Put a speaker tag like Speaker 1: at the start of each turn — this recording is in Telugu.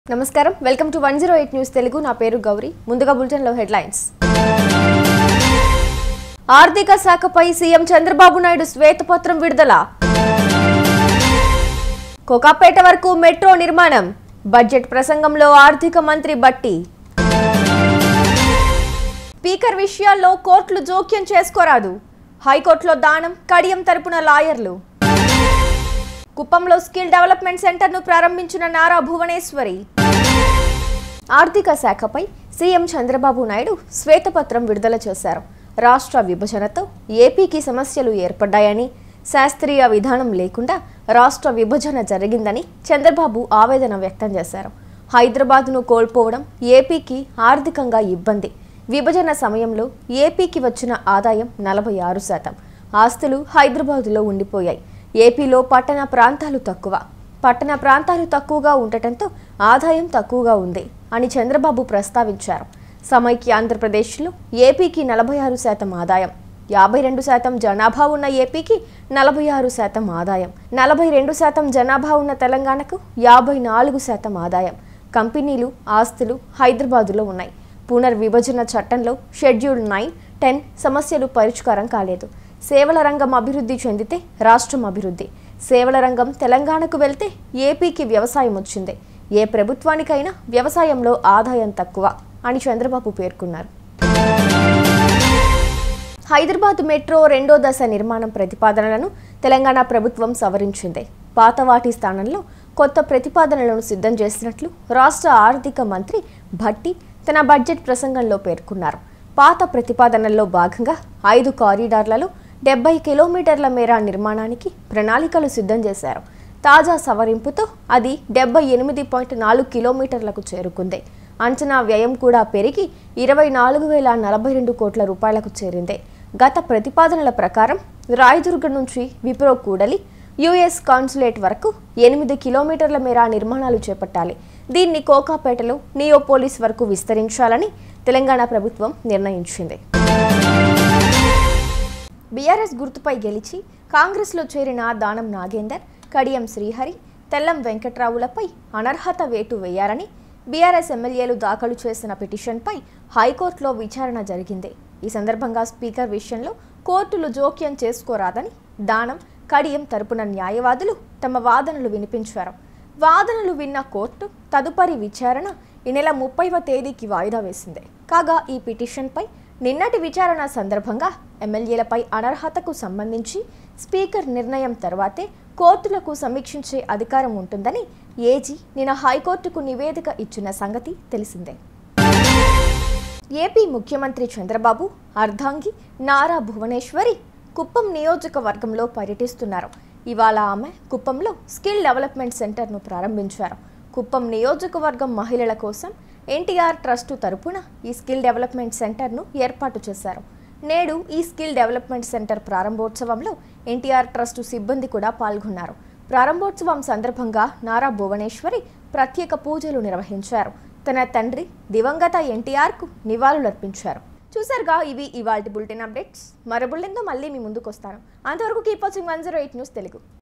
Speaker 1: నమస్కారం welcome to one zero eight news Telugu నా పేరు గౌరీ ముందుగా బులెటిన్లో హెడ్లైన్స్ ఆర్థిక శాఖపై సీఎం చంద్రబాబు నాయుడు శ్వేతపత్రం విడుదల కోకాపేట వరకు మెట్రో నిర్మాణం బడ్జెట్ ప్రసంగంలో ఆర్థిక మంత్రి బట్టి స్పీకర్ విషయాల్లో కోర్టులు జోక్యం చేసుకోరాదు హైకోర్టులో దానం కడియం తరపున లాయర్లు కుప్పంలో స్కిల్ డెవలప్మెంట్ సెంటర్ను ప్రారంభించిన నారా భువనేశ్వరి ఆర్థిక శాఖపై సీఎం చంద్రబాబు నాయుడు శ్వేతపత్రం విడుదల చేశారు రాష్ట్ర విభజనతో ఏపీకి సమస్యలు ఏర్పడ్డాయని శాస్త్రీయ విధానం లేకుండా రాష్ట్ర విభజన జరిగిందని చంద్రబాబు ఆవేదన వ్యక్తం చేశారు హైదరాబాద్ను కోల్పోవడం ఏపీకి ఆర్థికంగా ఇబ్బంది విభజన సమయంలో ఏపీకి వచ్చిన ఆదాయం నలభై ఆరు శాతం ఆస్తులు హైదరాబాదులో ఉండిపోయాయి ఏపీలో పట్టణ ప్రాంతాలు తక్కువ పట్టణ ప్రాంతాలు తక్కువగా ఉండటంతో ఆదాయం తక్కువగా ఉంది అని చంద్రబాబు ప్రస్తావించారు సమైక్య ఆంధ్రప్రదేశ్లో ఏపీకి నలభై ఆరు శాతం ఆదాయం యాభై రెండు శాతం జనాభా ఉన్న ఏపీకి నలభై ఆరు శాతం ఆదాయం నలభై రెండు శాతం జనాభా ఉన్న తెలంగాణకు యాభై నాలుగు శాతం ఆదాయం కంపెనీలు ఆస్తులు హైదరాబాదులో ఉన్నాయి పునర్విభజన చట్టంలో షెడ్యూల్ నైన్ టెన్ సమస్యలు పరిష్కారం కాలేదు సేవల రంగం అభివృద్ధి చెందితే రాష్ట్రం అభివృద్ధి సేవల రంగం తెలంగాణకు వెళ్తే ఏపీకి వ్యవసాయం వచ్చింది ఏ ప్రభుత్వానికైనా వ్యవసాయంలో ఆదాయం తక్కువ అని చంద్రబాబు పేర్కొన్నారు హైదరాబాద్ మెట్రో రెండో దశ నిర్మాణం ప్రతిపాదనలను తెలంగాణ ప్రభుత్వం సవరించింది పాత వాటి స్థానంలో కొత్త ప్రతిపాదనలను సిద్ధం చేసినట్లు రాష్ట్ర ఆర్థిక మంత్రి భట్టి తన బడ్జెట్ ప్రసంగంలో పేర్కొన్నారు పాత ప్రతిపాదనల్లో భాగంగా ఐదు కారిడార్లలో డెబ్బై కిలోమీటర్ల మేర నిర్మాణానికి ప్రణాళికలు సిద్ధం చేశారు తాజా సవరింపుతో అది డెబ్బై ఎనిమిది పాయింట్ నాలుగు కిలోమీటర్లకు చేరుకుంది అంచనా వ్యయం కూడా పెరిగి ఇరవై నాలుగు వేల నలభై రెండు కోట్ల రూపాయలకు చేరింది గత ప్రతిపాదనల ప్రకారం రాయదుర్గం నుంచి విప్రో కూడలి యుఎస్ కాన్సులేట్ వరకు ఎనిమిది కిలోమీటర్ల మేర నిర్మాణాలు చేపట్టాలి దీన్ని కోకాపేటలో నియోపోలిస్ వరకు విస్తరించాలని తెలంగాణ ప్రభుత్వం నిర్ణయించింది బీఆర్ఎస్ గుర్తుపై గెలిచి కాంగ్రెస్లో చేరిన దానం నాగేందర్ కడియం శ్రీహరి తెల్లం వెంకట్రావులపై అనర్హత వేటు వేయారని బీఆర్ఎస్ ఎమ్మెల్యేలు దాఖలు చేసిన పిటిషన్పై హైకోర్టులో విచారణ జరిగింది ఈ సందర్భంగా స్పీకర్ విషయంలో కోర్టులు జోక్యం చేసుకోరాదని దానం కడియం తరపున న్యాయవాదులు తమ వాదనలు వినిపించారు వాదనలు విన్న కోర్టు తదుపరి విచారణ ఈ నెల ముప్పైవ తేదీకి వాయిదా వేసింది కాగా ఈ పిటిషన్పై నిన్నటి విచారణ సందర్భంగా ఎమ్మెల్యేలపై అనర్హతకు సంబంధించి స్పీకర్ నిర్ణయం తర్వాతే కోర్టులకు సమీక్షించే అధికారం ఉంటుందని ఏజీ నిన్న హైకోర్టుకు నివేదిక ఇచ్చిన సంగతి తెలిసిందే ఏపీ ముఖ్యమంత్రి చంద్రబాబు అర్ధాంగి నారా భువనేశ్వరి కుప్పం నియోజకవర్గంలో పర్యటిస్తున్నారు ఇవాళ ఆమె కుప్పంలో స్కిల్ డెవలప్మెంట్ సెంటర్ను ప్రారంభించారు కుప్పం నియోజకవర్గం మహిళల కోసం ఎన్టీఆర్ ట్రస్టు తరపున ఈ స్కిల్ డెవలప్మెంట్ సెంటర్ను ఏర్పాటు చేశారు నేడు ఈ స్కిల్ డెవలప్మెంట్ సెంటర్ ప్రారంభోత్సవంలో ఎన్టీఆర్ ట్రస్టు సిబ్బంది కూడా పాల్గొన్నారు ప్రారంభోత్సవం సందర్భంగా నారా భువనేశ్వరి ప్రత్యేక పూజలు నిర్వహించారు తన తండ్రి దివంగత ఎన్టీఆర్కు నివాళులర్పించారు చూసారుగా ఇవి ఇవాల్టి బులెటిన్ అప్డేట్స్ మరో బులెటిన్తో మళ్ళీ మీ ముందుకు వస్తాను అంతవరకు keep watching one zero eight news Telugu